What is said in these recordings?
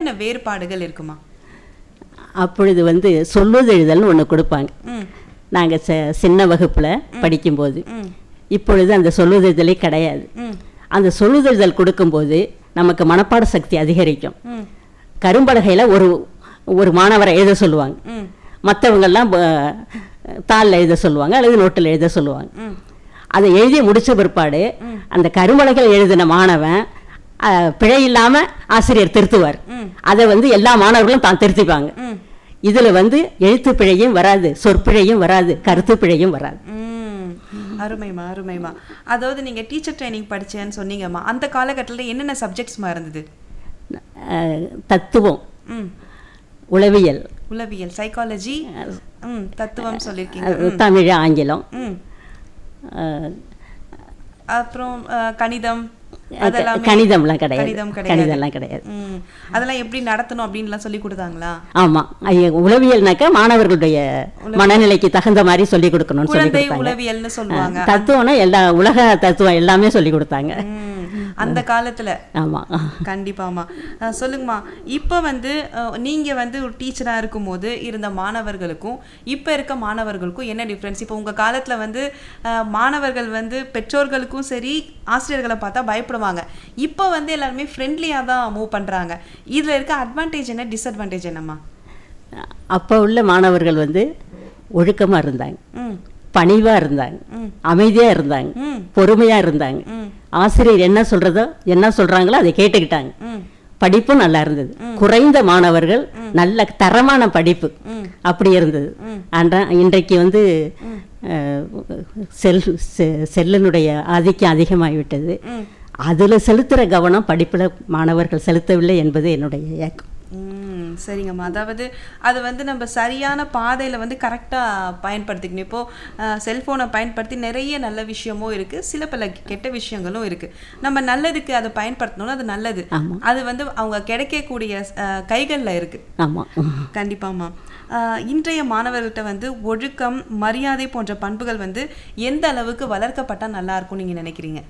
என்னென்ன வேறுபாடுகள் இருக்குமா அப்பொழுது வந்து சொல்லுதெழுதல்னு ஒன்று கொடுப்பாங்க ம் நாங்கள் ச சின்ன வகுப்பில் படிக்கும்போது ம் இப்பொழுது அந்த சொல்லுதெழுதலே கிடையாது ம் அந்த சொல்லுதெழுதல் கொடுக்கும்போது நமக்கு மனப்பாட சக்தி அதிகரிக்கும் ம் கரும்பலகையில் ஒரு ஒரு மாணவரை எழுத சொல்லுவாங்க ம் மற்றவங்கெல்லாம் தாளில் எழுத சொல்லுவாங்க அல்லது நோட்டில் எழுத சொல்லுவாங்க ம் அதை எழுதி முடிச்ச பிற்பாடு அந்த கரும்பலகையில் எழுதின மாணவன் அஹ், பிழை இல்லாமல் ஆசிரியர் திருத்துவார் ம். அதை வந்து எல்லா மாணவர்களும் தான் திருத்திப்பாங்க ம் இதில் வந்து எழுத்து பிழையும் வராது சொற்பிழையும் வராது கருத்து பிழையும் வராது ம் அருமைமா அருமைமா அதாவது நீங்க டீச்சர் ட்ரைனிங் படிச்சேன்னு சொன்னீங்கம்மா அந்த காலகட்டத்தில் என்னென்ன சப்ஜெக்ட்ஸ்மா இருந்தது அஹ், தத்துவம் ம் உளவியல் உளவியல் சைக்காலஜி ம் தத்துவம் சொல்லியிருக்கீங்க அஹ், தமிழ் ஆங்கிலம் ம் அஹ், அப்புறம் அஹ், கணிதம் க- அதெல்லாமே கணிதம்லாம் கிடையாது கணிதம் கிடையாது கணிதம்லாம் கிடையாது ம் அதெல்லாம் எப்படி நடத்தணும் அப்படின்லாம் சொல்லி கொடுத்தாங்களா ஆமாம் உளவியல்னாக்கா மாணவர்களுடைய மனநிலைக்கு தகுந்த மாதிரி சொல்லி கொடுக்கணும்னு சொல்லி குழந்தை கொடுத்தாங்க உளவியல்னு சொல்லுவாங்க தத்துவம்னா எல்லா உலக தத்துவம் எல்லாமே சொல்லி கொடுத்தாங்க ம், அந்த காலத்துல ஆமாம் கண்டிப்பாமா அஹ், சொல்லுங்கம்மா இப்போ வந்து அஹ், நீங்க வந்து ஒரு டீச்சரா இருக்கும்போது இருந்த மாணவர்களுக்கும் இப்போ இருக்க மாணவர்களுக்கும் என்ன டிஃப்ரென்ஸ் இப்போ உங்க காலத்துல வந்து அஹ், மாணவர்கள் வந்து பெற்றோர்களுக்கும் சரி ஆசிரியர்களை பார்த்தா பயப்படுவாங்க இப்போ வந்து எல்லாருமே ஃப்ரெண்ட்லியாக தான் மூவ் பண்றாங்க இதுல இருக்க அட்வான்டேஜ் என்ன டிஸ்அட்வான்டேஜ் என்னம்மா அப்போ உள்ள மாணவர்கள் வந்து ஒழுக்கமாக இருந்தாங்க ம் பணிவாக இருந்தாங்க ம். அமைதியாக இருந்தாங்க ம் பொறுமையாக இருந்தாங்க ம் ஆசிரியர் என்ன சொல்கிறதோ என்ன சொல்கிறாங்களோ அதை கேட்டுக்கிட்டாங்க ம் படிப்பும் நல்லா இருந்தது குறைந்த மாணவர்கள் நல்ல தரமான படிப்பு ம் அப்படி இருந்தது ம். ஆனா இன்றைக்கு வந்து அஹ், செல் செ- செல்லினுடைய ஆதிக்கம் அதிகமாகிவிட்டது ம் அதில் செலுத்துகிற கவனம் படிப்பில் மாணவர்கள் செலுத்தவில்லை என்பது என்னுடைய ஏக்கம் ம் சரிங்கம்மா அதாவது அது வந்து நம்ம சரியான பாதையில் வந்து கரெக்டாக பயன்படுத்திக்கணும் இப்போது செல்ஃபோனை பயன்படுத்தி நிறைய நல்ல விஷயமும் இருக்குது சில பல கெட்ட விஷயங்களும் இருக்குது நம்ம நல்லதுக்கு அதை பயன்படுத்தணும்னா அது நல்லது ஆமாம் அது வந்து அவங்க கிடைக்கக்கூடிய கைகளில் இருக்குது ஆமாம் கண்டிப்பாம்மா ஆஹ் இன்றைய மாணவர்கள்ட்ட வந்து ஒழுக்கம் மரியாதை போன்ற பண்புகள் வந்து எந்த அளவுக்கு வளர்க்கப்பட்டால் நல்லா இருக்கும்னு நீங்கள் நினைக்கிறீங்க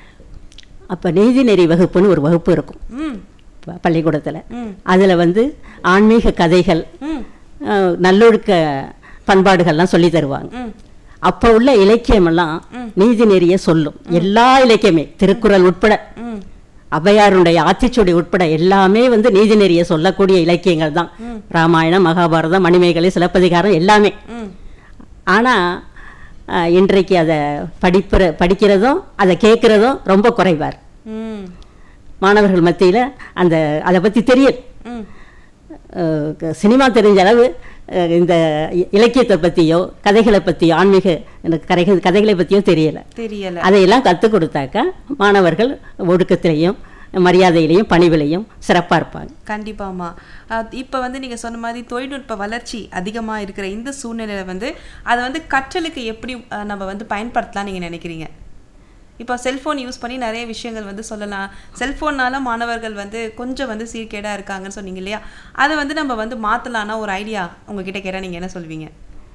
அப்போ நீதிநெறி வகுப்புன்னு ஒரு வகுப்பு இருக்கும் ம் பள்ளிக்கூடத்தில் ம் அதில் வந்து ஆன்மீக கதைகள் ம் அஹ், நல்லொழுக்க பண்பாடுகள்லாம் சொல்லி தருவாங்க ம் அப்போ உள்ள இலக்கியமெல்லாம் நீதி நெறிய சொல்லும் எல்லா இலக்கியமே திருக்குறள் உட்பட ம் ஔவையாருடைய ஆத்திச்சூடி உட்பட எல்லாமே வந்து நீதி நெறிய சொல்லக்கூடிய இலக்கியங்கள் தான் ராமாயணம் மகாபாரதம் மணிமேகலை சிலப்பதிகாரம் எல்லாமே ம் ஆனால் இன்றைக்கு அதை படிப்புற படிக்கிறதும் அதை கேட்குறதும் ரொம்ப குறைவார் ம் மாணவர்கள் மத்தியில் அந்த அதை பற்றி தெரியும் ம் அஹ் க- சினிமா தெரிஞ்ச அளவு அஹ் இந்த இ- இலக்கியத்தை பற்றியோ கதைகளை பற்றியோ ஆன்மீக எனக்கு கதைகள் கதைகளை பற்றியோ தெரியலை தெரியல அதையெல்லாம் கற்றுக் கொடுத்தாக்கா மாணவர்கள் ஒழுக்கத்திலையும் மரியாதையிலையும் பணிவிலையும் சிறப்பாக இருப்பாங்க கண்டிப்பாம்மா அஹ் இப்ப வந்து நீங்க சொன்ன மாதிரி தொழில்நுட்ப வளர்ச்சி அதிகமா இருக்கிற இந்த சூழ்நிலையில வந்து அதை வந்து கற்றலுக்கு எப்படி அஹ், நம்ம வந்து பயன்படுத்தலாம் நீங்க நினைக்கிறீங்க இப்போ செல்ஃபோன் யூஸ் பண்ணி நிறைய விஷயங்கள் வந்து சொல்லலாம் செல்ஃபோன்னால மாணவர்கள் வந்து கொஞ்சம் வந்து சீர்கேடா இருக்காங்கன்னு சொன்னீங்க இல்லையா அதை வந்து நம்ம வந்து மாத்தலாம்னா ஒரு ஐடியா உங்ககிட்ட கேட்டா நீங்க என்ன சொல்வீங்க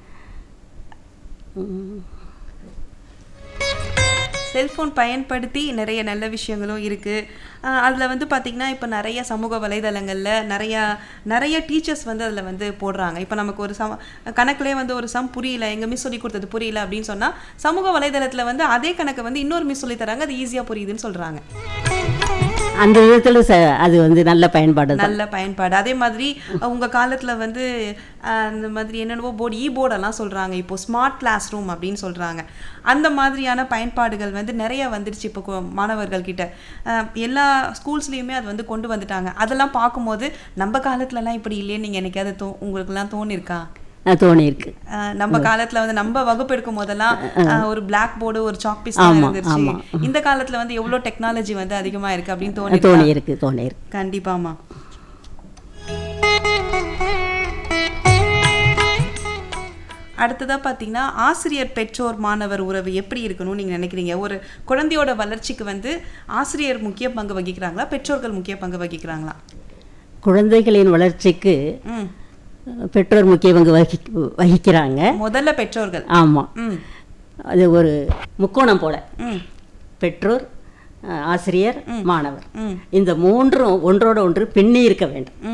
செல்ஃபோன் பயன்படுத்தி நிறைய நல்ல விஷயங்களும் இருக்குது அதில் வந்து பார்த்திங்கன்னா இப்போ நிறைய சமூக வலைதளங்களில் நிறையா நிறைய டீச்சர்ஸ் வந்து அதில் வந்து போடுறாங்க இப்போ நமக்கு ஒரு சம கணக்குலேயே வந்து ஒரு சம் புரியல எங்கள் மிஸ் சொல்லி கொடுத்தது புரியல அப்படின்னு சொன்னால் சமூக வலைதளத்தில் வந்து அதே கணக்கை வந்து இன்னொரு மிஸ் சொல்லி தராங்க அது ஈஸியாக புரியுதுன்னு சொல்கிறாங்க அந்த விதத்தில் ச அது வந்து நல்ல பயன்பாடு தான் நல்ல பயன்பாடு அதே மாதிரி உங்க காலத்துல வந்து அஹ், அந்த மாதிரி என்னென்னவோ போர்டு இ போர்டெல்லாம் சொல்றாங்க இப்போ ஸ்மார்ட் கிளாஸ் ரூம் அப்படின்னு சொல்றாங்க அந்த மாதிரியான பயன்பாடுகள் வந்து நிறைய வந்துருச்சு இப்போ கு- மாணவர்கள் கிட்ட அஹ், எல்லா ஸ்கூல்ஸ்லயுமே அது வந்து கொண்டு வந்துட்டாங்க அதெல்லாம் பார்க்கும்போது நம்ம காலத்துலலாம் இப்படி இல்லையே நீங்க என்னைக்காவது தோ உங்களுக்குலாம் தோணிருக்கா அஹ் தோணியிருக்கு அஹ், நம்ம காலத்துல வந்து நம்ம வகுப்பு எடுக்கும் போதெல்லாம் அஹ், ஒரு பிளாக் போர்டு ஒரு சாக் பீஸ் ஆமா, இருந்துச்சு ஆமா. இந்த காலத்துல வந்து எவ்வளவு டெக்னாலஜி வந்து அதிகமா இருக்கு அப்படின்னு தோணி தோணியிருக்கு தோணியிருக்கு கண்டிப்பாமா அடுத்ததா பார்த்தீங்கன்னா ஆசிரியர் பெற்றோர் மாணவர் உறவு எப்படி இருக்கணும்னு நீங்க நினைக்கிறீங்க ஒரு குழந்தையோட வளர்ச்சிக்கு வந்து ஆசிரியர் முக்கிய பங்கு வகிக்கிறாங்களா பெற்றோர்கள் முக்கிய பங்கு வகிக்கிறாங்களா குழந்தைகளின் வளர்ச்சிக்கு ம் அஹ், பெற்றோர் முக்கிய பங்கு வகி வகிக்கிறாங்க முதல்ல பெற்றோர்கள் ஆமாம் ம் அது ஒரு முக்கோணம் போல ம் பெற்றோர் அஹ், ஆசிரியர் மாணவர் ம் இந்த மூன்றும் ஒன்றோட ஒன்று பின்னி இருக்க வேண்டும்